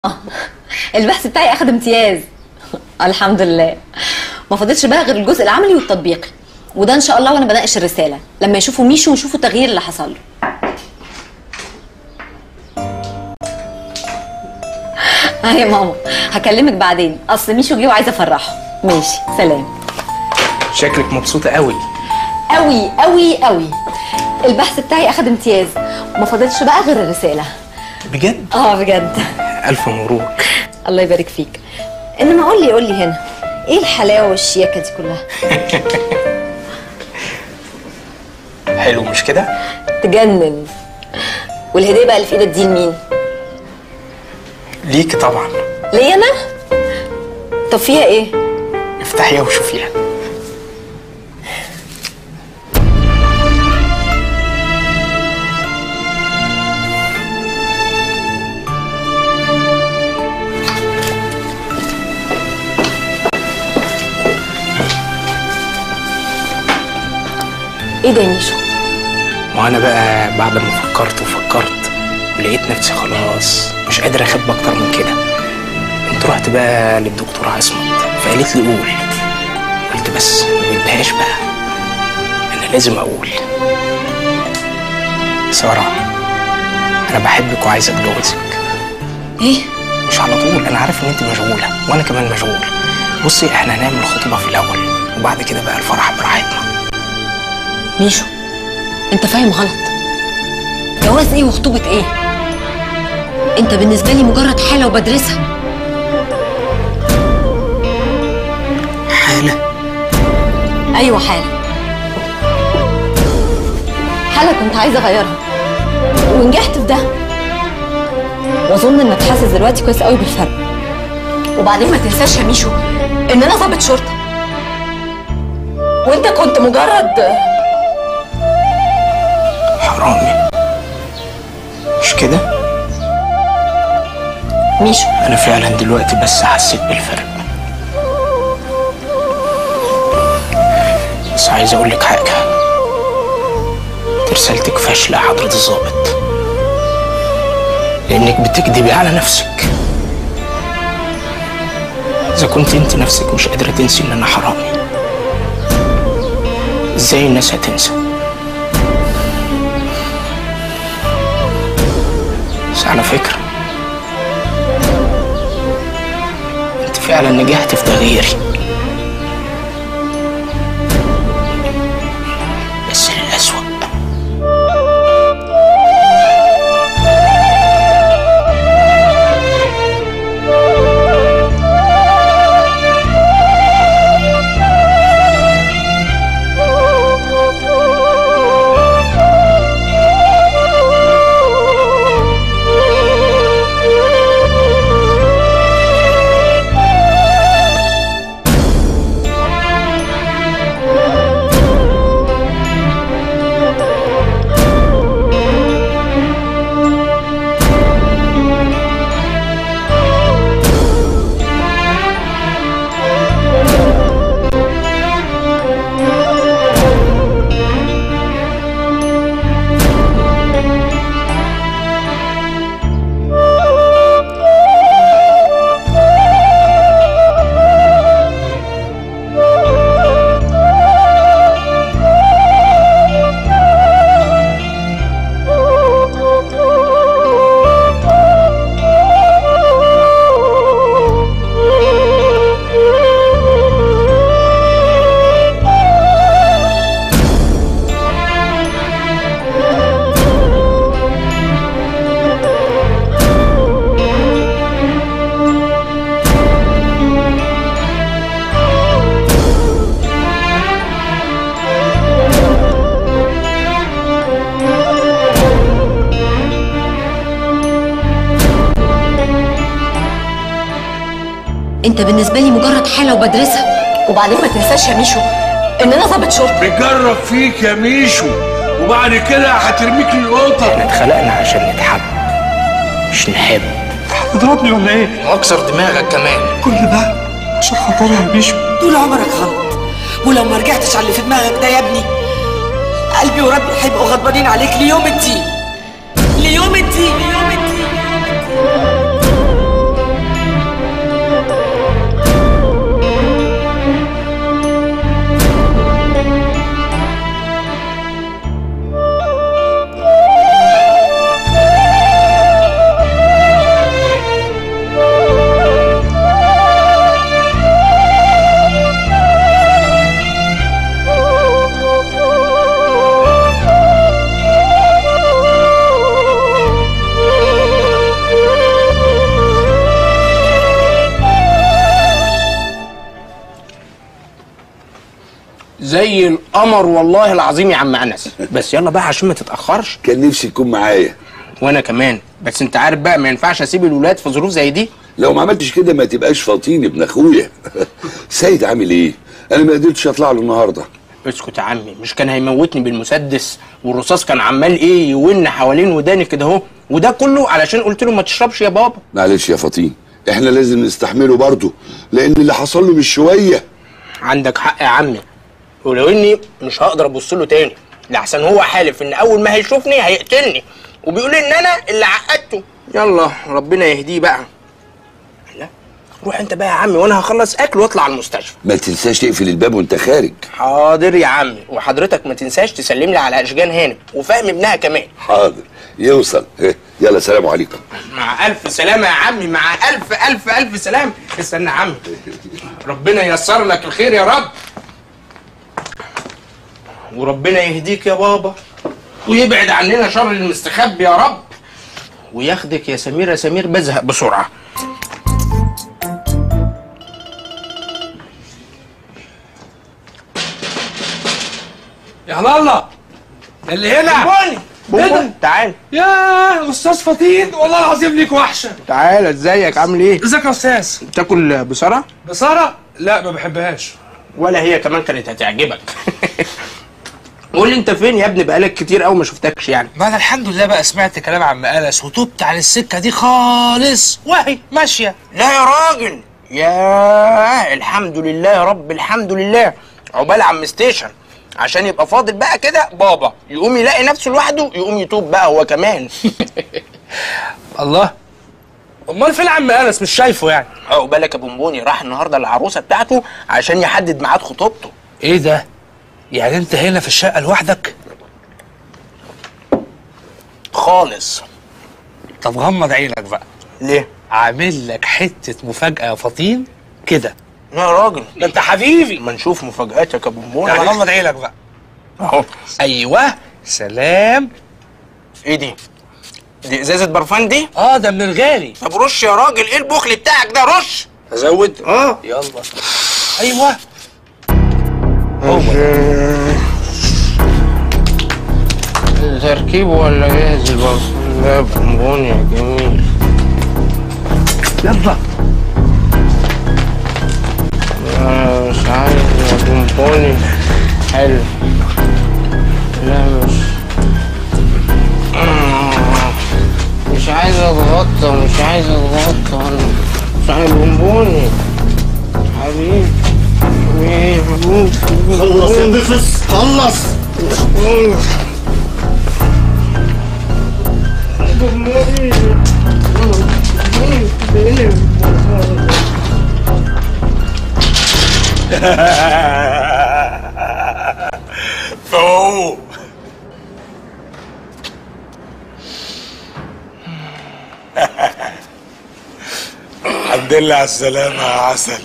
البحث بتاعي اخد امتياز الحمد لله ما فاضلش بقى غير الجزء العملي والتطبيقي وده ان شاء الله وانا بناقش الرساله لما يشوفوا ميشو ويشوفوا التغيير اللي حصل له اه يا ماما هكلمك بعدين اصل ميشو جه وعايزه افرحه ماشي سلام شكلك مبسوطة قوي قوي قوي قوي البحث بتاعي اخد امتياز ما فاضلش بقى غير الرساله بجد اه بجد ألف مبروك الله يبارك فيك انما قول لي قول لي هنا ايه الحلاوه والشياكه دي كلها حلو مش كده؟ تجنن والهديه بقى اللي في ايدك دي لمين ليكي طبعا ليا انا طب فيها ايه افتحيها وشوفيها ايه ده يا ميشو وانا بقى بعد ما فكرت وفكرت ولقيت نفسي خلاص مش قادر اخب اكتر من كده قمت رحت بقى للدكتورة عصمت فقالت لي قول قلت بس ما بدهاش بقى انا لازم اقول سارة انا بحبك وعايز اتجوزك ايه مش على طول انا عارف ان انت مشغوله وانا كمان مشغول بصي احنا هنعمل الخطوبه في الاول وبعد كده بقى الفرح براحتنا ميشو انت فاهم غلط جواز ايه وخطوبه ايه انت بالنسبه لي مجرد حاله وبدرسها حاله ايوه حاله حاله كنت عايزه اغيرها ونجحت في ده واظن انك حاسس دلوقتي كويس قوي بالفرق وبعدين ما تنساش يا ميشو ان انا ضابط شرطه وانت كنت مجرد حرامي مش كده ميشو انا فعلا دلوقتي بس حسيت بالفرق بس عايز اقول لك حاجه رسالتك فاشله يا حضره الظابط لانك بتكذبي على نفسك اذا كنت انت نفسك مش قادره تنسي ان انا حرامي ازاي الناس هتنسى بس على فكره انت فعلا نجحت في تغييري بس للأسوأ انت بالنسبه لي مجرد حاله وبدرسها وبعدين ما تنساش يا ميشو ان انا ضابط شرطه بيجرب فيك يا ميشو وبعد كده هترميك القطط احنا اتخلقنا عشان نتحب مش نحب تضربني ولا ايه؟ واكسر دماغك كمان كل ده عشان خاطري يا ميشو طول عمرك غلط ولو ما رجعتش على اللي في دماغك ده يا ابني قلبي وربي هيبقوا غضبانين عليك ليوم الدين ليوم الدين ليوم الدين زي القمر والله العظيم يا عم انس بس يلا بقى عشان ما تتاخرش كان نفسي تكون معايا وانا كمان بس انت عارف بقى ما ينفعش اسيب الولاد في ظروف زي دي لو ما عملتش كده ما تبقاش فاطين ابن اخويا سيد عامل ايه انا ما قدرتش اطلع له النهارده اسكت يا عمي مش كان هيموتني بالمسدس والرصاص كان عمال ايه يون حوالين وداني كده اهو وده كله علشان قلت له ما تشربش يا بابا معلش يا فاطين احنا لازم نستحمله برضه لان اللي حصل له مش شويه عندك حق يا عمي ولو اني مش هقدر ابص له تاني لحسن هو حالف ان اول ما هيشوفني هيقتلني وبيقول ان انا اللي عقدته يلا ربنا يهديه بقى لا روح انت بقى يا عمي وانا هخلص اكل واطلع على المستشفى ما تنساش تقفل الباب وانت خارج حاضر يا عمي وحضرتك ما تنساش تسلم لي على اشجان هانم وفهم ابنها كمان حاضر يوصل إيه، يلا سلام عليكم مع الف سلامه يا عمي مع الف الف الف سلام استنى يا عمي ربنا ييسر لك الخير يا رب وربنا يهديك يا بابا ويبعد عننا شر المستخبي يا رب وياخدك يا سمير يا سمير بزهق بسرعه يا هلا الله اللي هنا بوني إيه ده؟ بوني تعال يا استاذ فطين والله العظيم ليك وحشه تعال ازيك عامل ايه ازيك يا استاذ تاكل بصره بصارة لا ما بحبهاش ولا هي كمان كانت هتعجبك قول لي انت فين يا ابني بقالك كتير قوي ما شفتكش يعني ما انا الحمد لله بقى سمعت كلام عم انس وتوبت عن السكه دي خالص وهي ماشيه لا يا راجل يا الحمد لله يا رب الحمد لله عقبال عم ستيشن عشان يبقى فاضل بقى كده بابا يقوم يلاقي نفسه لوحده يقوم يتوب بقى هو كمان الله امال فين عم انس مش شايفه يعني عقبالك يا بونبوني راح النهارده للعروسه بتاعته عشان يحدد ميعاد خطوبته ايه ده يعني انت هنا في الشقه لوحدك خالص طب غمض عينك بقى ليه؟ عامل لك حته مفاجاه يا فطين كده لا يا راجل ده انت حبيبي ما نشوف مفاجاتك يا بونبوني يلا غمض عينك بقى اهو ايوه سلام ايه دي؟ دي ازازه برفان دي؟ اه ده من الغالي طب رش يا راجل ايه البخل بتاعك ده رش ازود اه يلا ايوه تركيب ولا جاهز البرفان لا بونبوني يا جميل يلا آه، مش عايز يا بونبوني حلو لا مش آه، مش عايز اتغطى مش عايز اتغطى انا مش عايز بونبوني حبيبي حبيبي حبيبي خلص يا نفس خلص فوق الحمد لله على السلامة يا عسل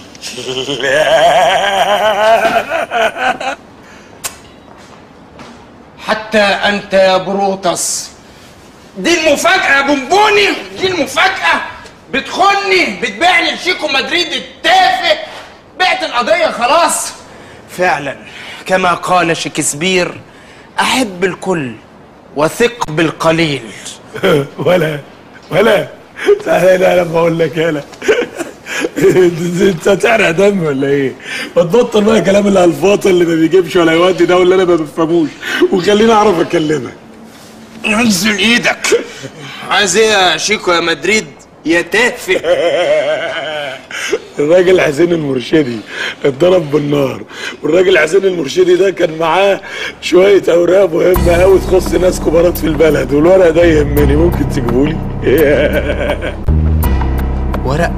حتى انت يا بروتس دي المفاجأة يا بونبوني دي المفاجأة بتخني بتبيعني لشيكو مدريد التافه بعت القضية خلاص فعلا كما قال شكسبير أحب الكل وثق بالقليل ولا ولا تعالى لا لما اقول لك يالا انت هتحرق دم ولا ايه؟ ما تبطل بقى كلام الالفاظ اللي ما بيجيبش ولا يودي ده واللي انا ما بفهموش وخليني اعرف اكلمك انزل ايدك عايز ايه يا شيكو يا مدريد يا تافه الراجل حسين المرشدي اتضرب بالنار والراجل حسين المرشدي ده كان معاه شويه اوراق مهمه قوي تخص ناس كبارات في البلد والورق ده يهمني ممكن تجيبولي ورق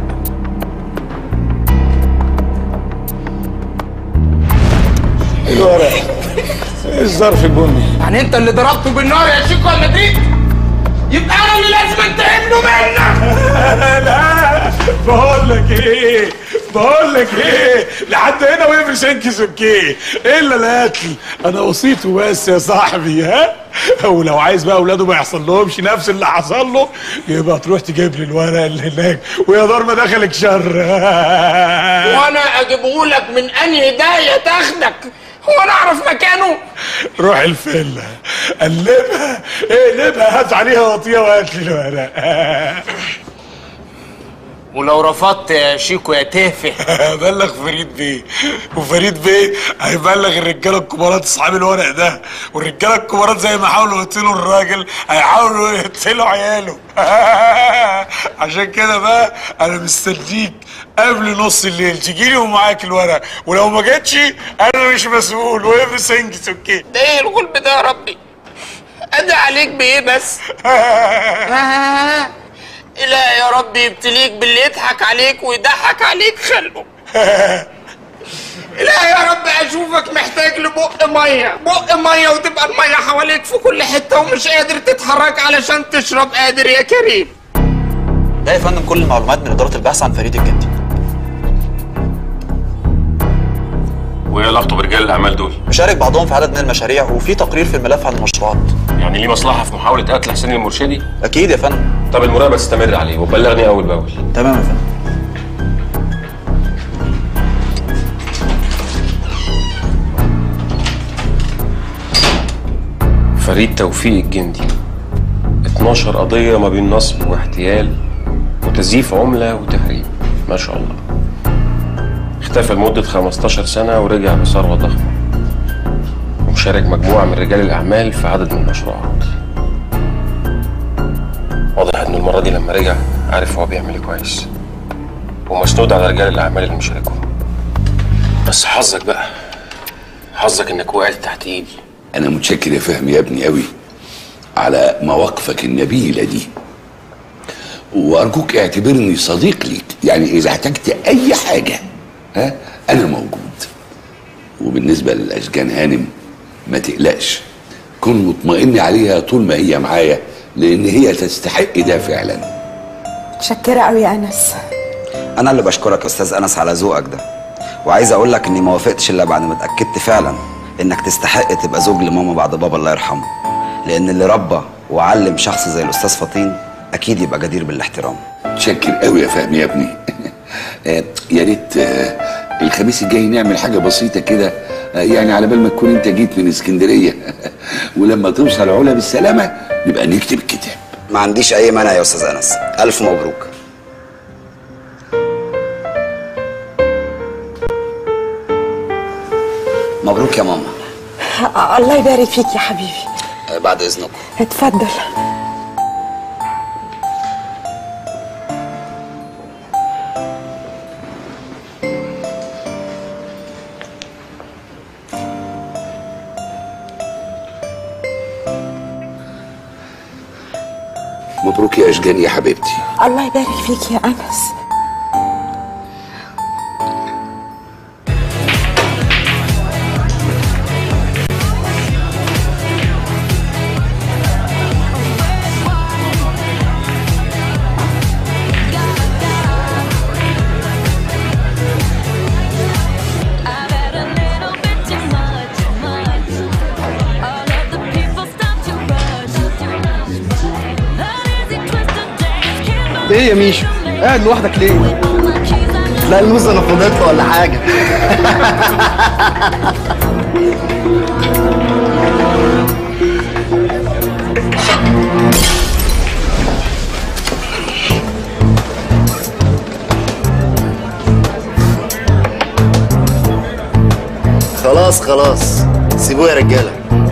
الورق ايه الظرف البني يعني انت اللي ضربته بالنار يا شيكو يا مدريد يبقى انا اللي لازم انتقم له منك لا بقول لك ايه بقول لك ايه لحد هنا وقف انكس اوكي الا القتل انا وصيته بس يا صاحبي ها ولو عايز بقى اولاده ما يحصل لهمش نفس اللي حصل له يبقى تروح تجيب لي الورق اللي هناك ويا دار ما دخلك شر وانا اجيبه لك من انهي داهيه تاخدك هو انا اعرف مكانه روح الفيلا قلبها اقلبها هات عليها وطيه وهات لي الورق ولو رفضت يا شيكو يا تافه بلغ فريد بيه وفريد بيه هيبلغ الرجاله الكبارات اصحاب الورق ده والرجاله الكبارات زي ما حاولوا يقتلوا الراجل هيحاولوا يقتلوا عياله عشان كده بقى انا مستنيك قبل نص الليل تجيلي ومعاك الورق ولو ما جتش انا مش مسؤول وقف سنجز اوكي ده ايه الغلب ده يا ربي ادعي عليك بايه بس إله يا رب يبتليك باللي يضحك عليك ويضحك عليك خلقه إله يا رب أشوفك محتاج لبق مية بق مية وتبقى المية حواليك في كل حتة ومش قادر تتحرك علشان تشرب قادر يا كريم ده يا فندم كل المعلومات من اداره البحث عن فريد الجندي وايه علاقته برجال الاعمال دول؟ مشارك بعضهم في عدد من المشاريع وفي تقرير في الملف عن المشروعات يعني ليه مصلحه في محاوله قتل حسين المرشدي؟ اكيد يا فندم طب المراقبه تستمر عليه وبلغني اول باول تمام يا فندم فريد توفيق الجندي 12 قضيه ما بين نصب واحتيال وتزييف عمله وتهريب ما شاء الله اختفى لمده 15 سنه ورجع بثروه ضخمه ومشارك مجموعه من رجال الاعمال في عدد من المشروعات واضح ان المره دي لما رجع عارف هو بيعمل ايه كويس ومسنود على رجال الاعمال اللي مشاركهم بس حظك بقى حظك انك وقعت تحت ايدي انا متشكر يا فهمي يا ابني قوي على مواقفك النبيله دي وارجوك اعتبرني صديق ليك يعني اذا احتجت اي حاجه ها انا موجود وبالنسبه للاشجان هانم ما تقلقش كن مطمئن عليها طول ما هي معايا لان هي تستحق ده فعلا متشكرة قوي يا أنس انا اللي بشكرك يا استاذ انس على ذوقك ده وعايز اقول لك اني ما وافقتش الا بعد ما اتاكدت فعلا انك تستحق تبقى زوج لماما بعد بابا الله يرحمه لان اللي ربى وعلم شخص زي الاستاذ فطين اكيد يبقى جدير بالاحترام متشكر قوي يا فهمي يا ابني آه، يا ريت آه، الخميس الجاي نعمل حاجه بسيطه كده آه، يعني على بال ما تكون انت جيت من اسكندريه ولما توصل علا بالسلامه نبقى نكتب الكتاب ما عنديش اي مانع يا استاذ انس الف مبروك مبروك يا ماما آه، الله يبارك فيك يا حبيبي آه، بعد اذنكم اتفضل مبروك يا اشجان يا حبيبتي الله يبارك فيك يا أنس ايه يا ميشو قاعد لوحدك ليه لا الموزة انا فضيتها ولا حاجه خلاص خلاص سيبوه يا رجاله